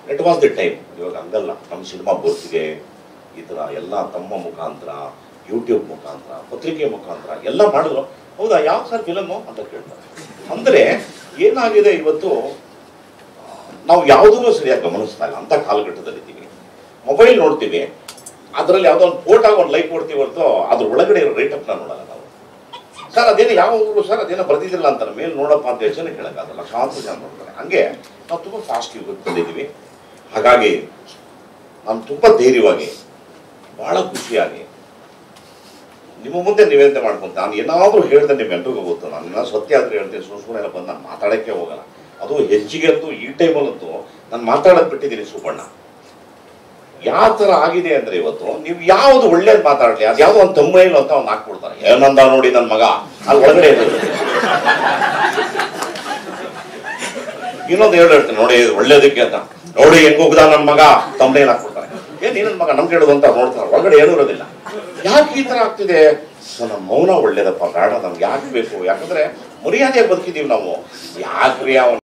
it was the time ಇವಾಗ ಹಂಗಲ್ಲ ನಮ್ಮ ಸಿನಿಮಾ ಬರ್ತಿದೆ ಈ ಥರ ಎಲ್ಲ ತಮ್ಮ ಮುಖಾಂತರ ಯೂಟ್ಯೂಬ್ ಮುಖಾಂತರ ಪತ್ರಿಕೆ ಮುಖಾಂತರ ಎಲ್ಲ ಮಾಡಿದ್ರು ಹೌದಾ ಯಾವ ಸರ್ ಫಿಲಮು ಅಂತ ಕೇಳ್ತಾರೆ ಅಂದರೆ ಏನಾಗಿದೆ ಇವತ್ತು ಆ, ನಾವು ಯಾವುದನ್ನು ಸರಿಯಾಗಿ ಗಮನಿಸ್ತಾ ಇಲ್ಲ ಅಂತ ಕಾಲಘಟ್ಟದಲ್ಲಿದ್ದೀವಿ ಮೊಬೈಲ್ ನೋಡ್ತೀವಿ ಅದರಲ್ಲಿ ಯಾವುದೋ ಒಂದು ಫೋಟೋ ಒಂದು ಲೈಕ್ ಕೊಡ್ತೀವಿ ಹೊರತು ಅದ್ರ ಒಳಗಡೆ ಇರೋ ರೇಟಪ್ನ ನೋಡಲ್ಲ ನಾವು ಸರ್ ಅದೇನು ಯಾವ ಊರು ಸರ್ ಅದೇನೋ ಬರ್ದಿದ್ದಿಲ್ಲ ಅಂತಾರೆ ಮೇಲೆ ನೋಡಪ್ಪ ಅಂತ ಎಷ್ಟು ಜನ ಕೇಳೋಕ್ಕಾಗಲ್ಲ ಲಕ್ಷಾಂತರ ಜನ ನೋಡ್ತಾರೆ ಹಂಗೆ ನಾವು ತುಂಬ ಫಾಸ್ಟ್ ಯುಗಕ್ಕೆ ಬಂದಿದ್ದೀವಿ ಹಾಗಾಗಿ ನಾನು ತುಂಬ ಧೈರ್ಯವಾಗಿ ಬಹಳ ಖುಷಿಯಾಗಿ ನಿಮ್ಮ ಮುಂದೆ ನಿವೇದನೆ ಮಾಡ್ಕೊಂತ ನಾನು ಏನಾದರೂ ಹೇಳಿದ್ರೆ ನಿಮ್ಮೆಲ್ರಿಗೂ ಗೊತ್ತು ನಾನು ಏನಾದ್ರು ಸತ್ಯ ಆದರೆ ಹೇಳ್ತೀನಿ ಸುಮ್ಮನೆ ಸುಮ್ಮನೆ ಬಂದು ನಾನು ಮಾತಾಡೋಕ್ಕೆ ಹೋಗಲ್ಲ ಅದು ಹೆಚ್ಚಿಗೆ ಅಂತೂ ಈ ಟೈಮಲ್ಲಂತೂ ನಾನು ಮಾತಾಡೋದು ಬಿಟ್ಟಿದ್ದೀನಿ ಸುಬ್ಬಣ್ಣ ಯಾವ ಥರ ಆಗಿದೆ ಅಂದರೆ ಇವತ್ತು ನೀವು ಯಾವುದು ಒಳ್ಳೇದು ಮಾತಾಡಲಿ ಅದು ಯಾವುದೋ ಒಂದು ತಮ್ಮೈಲು ಅಂತ ಅವ್ನು ಹಾಕ್ಬಿಡ್ತಾರೆ ಏನಂದ ನೋಡಿ ನನ್ನ ಮಗ ಅಲ್ಲಿ ಒಳಗಡೆ ಇರೋದು ಇನ್ನೊಂದು ಹೇಳಿ ಹೇಳ್ತೀನಿ ನೋಡಿ ಇದು ಒಳ್ಳೇದಕ್ಕೆ ಅಂತ ನೋಡಿ ಹೆಂಗ್ ಹೋಗ್ದ ನನ್ನ ಮಗ ತಮ್ಮನೇಲಿ ಹಾಕ್ಬಿಡ್ತಾರೆ ಏನ್ ನನ್ನ ಮಗ ನಮ್ಗೆ ಹೇಳೋದು ಅಂತ ನೋಡ್ತಾರೆ ಒಳಗಡೆ ಏನೂ ಇರೋದಿಲ್ಲ ಯಾಕೆ ಈ ತರ ಆಗ್ತಿದೆ ಸೊ ನಮ್ಮ ಮೌನ ಒಳ್ಳೇದಪ್ಪ ಬೇಡ ನಮ್ಗೆ ಯಾಕೆ ಬೇಕು ಯಾಕಂದ್ರೆ ಮರ್ಯಾದೆ ಬದುಕಿದೀವಿ ನಾವು ಯಾಕ್ರಿ ಅವನು